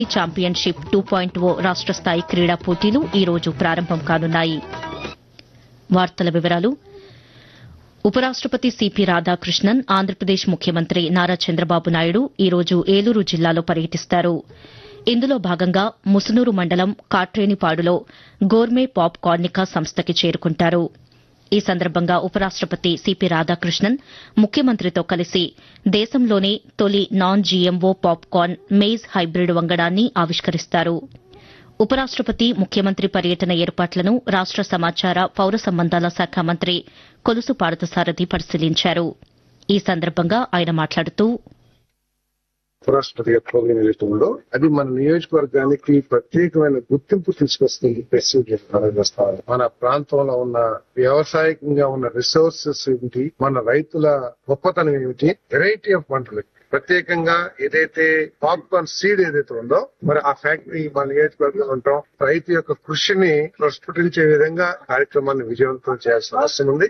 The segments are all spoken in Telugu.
ఛాంపియన్షిప్ టూ పాయింట్ ఓ రాష్ట స్థాయి క్రీడా పోటీలు ఈ రోజు ప్రారంభం కానున్నాయి వార్తల వివరాలు ఉపరాష్టపతి సిపి రాధాకృష్ణన్ ఆంధ్రప్రదేశ్ ముఖ్యమంత్రి నారా చంద్రబాబు నాయుడు ఈ రోజు ఏలూరు జిల్లాలో పర్యటిస్తారు ఇందులో భాగంగా ముసునూరు మండలం కాట్రేనిపాడులో గోర్మే పాప్ కార్నికా సంస్థకి చేరుకుంటారు ఈ సందర్భంగా ఉపరాష్టపతి సిపి రాధాకృష్ణన్ ముఖ్యమంత్రితో కలిసి దేశంలోనే తొలి non GMO popcorn maize hybrid వంగడాన్ని ఆవిష్కరిస్తారు ఉపరాష్టపతి ముఖ్యమంత్రి పర్యటన ఏర్పాట్లను రాష్ట సమాచార పౌర సంబంధాల శాఖ మంత్రి కొలుసు పార్థసారథి పరిశీలించారు ఈ సందర్భంగా ఆయన మాట్లాడుతూ ఉపరాష్ట్రపతి గారి ప్రోగ్రాం ఏదైతే ఉందో అది మన నియోజకవర్గానికి ప్రత్యేకమైన గుర్తింపు తీసుకొస్తుంది ప్రెసిడెంట్ ప్రస్తావన మన ప్రాంతంలో ఉన్న వ్యవసాయకంగా ఉన్న రిసోర్సెస్ ఏమిటి మన రైతుల గొప్పతనం ఏమిటి వెరైటీ ఆఫ్ పంటలు ప్రత్యేకంగా ఏదైతే పాప్కార్న్ సీడ్ ఏదైతే ఉందో మరి ఆ ఫ్యాక్టరీ మన నియోజకవర్గంలో ఉంటాం రైతు యొక్క కృషిని ప్రస్ఫుటించే విధంగా కార్యక్రమాన్ని విజయవంతం చేయాల్సిన అవసరం ఉంది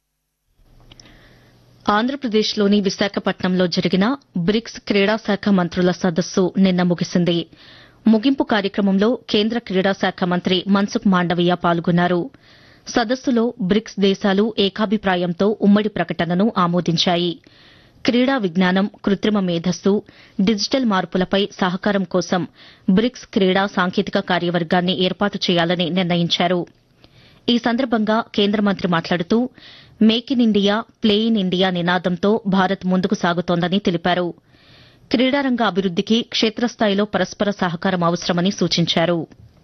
ఆంధ్రప్రదేశ్లోని విశాఖపట్నంలో జరిగిన బ్రిక్స్ క్రీడా శాఖ మంత్రుల సదస్సు నిన్న ముగిసింది ముగింపు కార్యక్రమంలో కేంద్ర క్రీడా శాఖ మంత్రి మన్సుఖ్ మాండవీయ పాల్గొన్నారు సదస్సులో బ్రిక్స్ దేశాలు ఏకాభిప్రాయంతో ఉమ్మడి ప్రకటనను ఆమోదించాయి క్రీడా విజ్ఞానం కృత్రిమ మేధస్సు డిజిటల్ మార్పులపై సహకారం కోసం బ్రిక్స్ క్రీడా సాంకేతిక కార్యవర్గాన్ని ఏర్పాటు చేయాలని నిర్ణయించారు ఈ సందర్భంగా కేంద్ర మంత్రి మాట్లాడుతూ make in India play in India నినాదంతో భారత్ ముందుకు సాగుతోందని తెలిపారు క్రీడారంగ అభివృద్దికి క్షేత్రస్థాయిలో పరస్పర సహకారం అవసరమని సూచించారు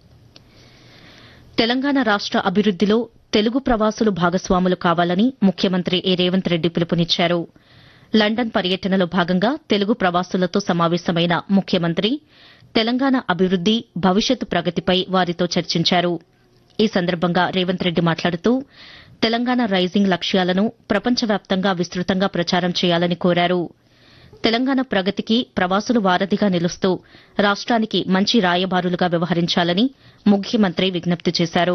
తెలంగాణ రాష్ట అభివృద్దిలో తెలుగు ప్రవాసులు భాగస్వాములు కావాలని ముఖ్యమంత్రి ఏ రేవంత్ రెడ్డి పిలుపునిచ్చారు లండన్ పర్యటనలో భాగంగా తెలుగు ప్రవాసులతో సమావేశమైన ముఖ్యమంత్రి తెలంగాణ అభివృద్ది భవిష్యత్తు ప్రగతిపై వారితో చర్చించారు ఈ సందర్భంగా రేవంత్ రెడ్డి మాట్లాడుతూ తెలంగాణ రైజింగ్ లక్ష్యాలను ప్రపంచవ్యాప్తంగా విస్తృతంగా ప్రచారం చేయాలని కోరారు తెలంగాణ ప్రగతికి ప్రవాసులు వారధిగా నిలుస్తూ రాష్ట్రానికి మంచి రాయబారులుగా వ్యవహరించాలని ముఖ్యమంత్రి విజ్ఞప్తి చేశారు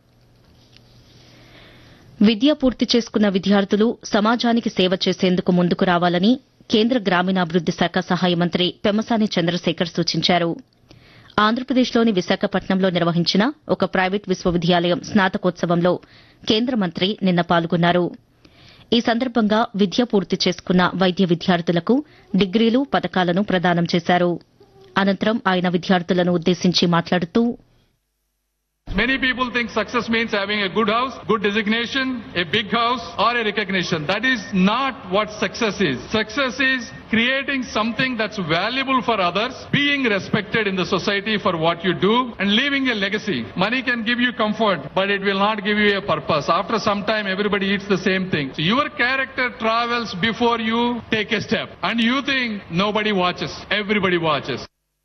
విద్య పూర్తి చేసుకున్న విద్యార్థులు సమాజానికి సేవ చేసేందుకు ముందుకు రావాలని కేంద్ర గ్రామీణాభివృద్ది శాఖ సహాయ మంత్రి పెమ్మసాని చంద్రశేఖర్ సూచించారు ఆంధ్రప్రదేశ్లోని విశాఖపట్నంలో నిర్వహించిన ఒక ప్రైవేట్ విశ్వవిద్యాలయం స్నాతకోత్సవంలో కేంద్ర మంత్రి నిన్న పాల్గొన్నారు ఈ సందర్భంగా విద్య పూర్తి చేసుకున్న వైద్య విద్యార్థులకు డిగ్రీలు పథకాలను ప్రదానం చేశారు అనంతరం ఆయన విద్యార్థులను ఉద్దేశించి మాట్లాడుతూ Many people think success means having a good house, good designation, a big house, or a recognition. That is not what success is. Success is creating something that's valuable for others, being respected in the society for what you do, and leaving a legacy. Money can give you comfort, but it will not give you a purpose. After some time, everybody eats the same thing. So your character travels before you take a step. And you think nobody watches. Everybody watches.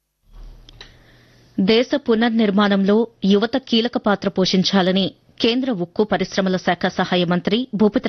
దేశ పునర్నిర్మాణంలో యువత కీలక పాత్ర పోషించాలని కేంద్ర ఉక్కు పరిశ్రమల శాఖ సహాయ మంత్రి భూపతి